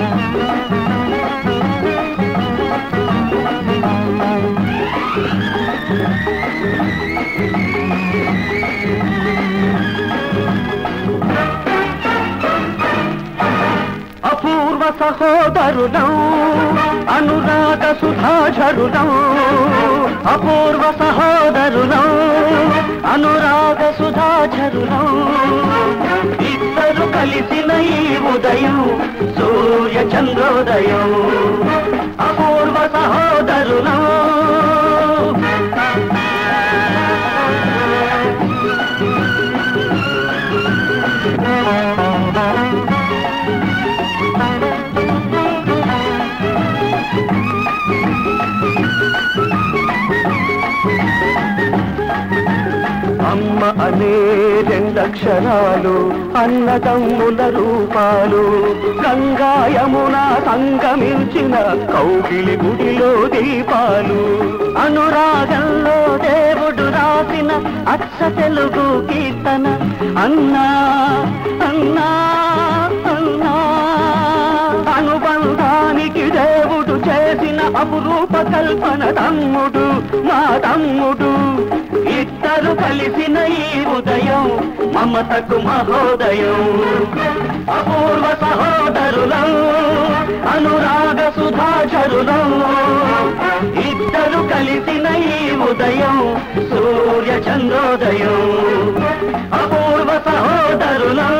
అపూర్వ సహోదరులం అనురాగ సుధాచరులం అపూర్వ సహోదరులం అనురాగ సుధాచరులం ఇద్దరు కలిసిన ఈ ఉదయం సూర్య చంద్రోదయం అపూర్వ సహోదరులం అమ్మ అనే రెండక్షరాలు అన్నదమ్ముల రూపాలు గంగా యమున సంగమించిన కౌగిలి గుడిలో దీపాలు అనురాగంలో దేవుడు రాసిన అచ్చ తెలుగు కీర్తన అన్నా అన్నా అన్నా అనుబంధానికి దేవుడు చేసిన అపురూప కల్పన తమ్ముడు మా తమ్ముడు ఇద్దరు కలిసిన ఈ ఉదయం మమతకు మహోదయం అపూర్వ సహోదరులం అనురాగ సుధాచరులం ఇద్దరు కలిసిన ఈ ఉదయం సూర్య చంద్రోదయం అపూర్వ సహోదరులం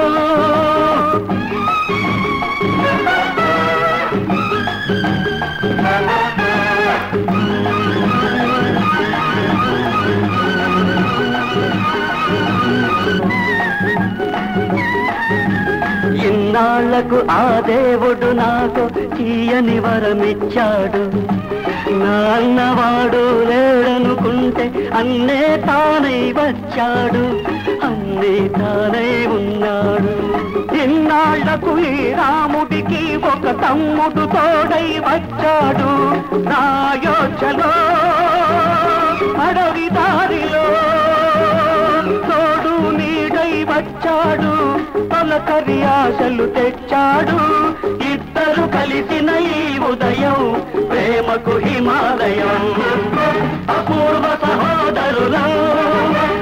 ఇన్నాళ్లకు ఆ దేవుడు నాకు తీయని వరమిచ్చాడు నా అన్నవాడు లేడనుకుంటే అన్నే తానై వచ్చాడు అన్నే తానై ఉన్నాడు ఇన్నాళ్లకు ఈ రాముడికి ఒక తమ్ముడు తోడై వచ్చాడు నా యోచలో అడవి దారిలో తోడు నీడై వచ్చాడు తొలకరి ఆశలు తెచ్చాడు ఇద్దరు కలిసిన ఈ ఉదయం ప్రేమకు హిమాలయం అపూర్వ సహోదరులం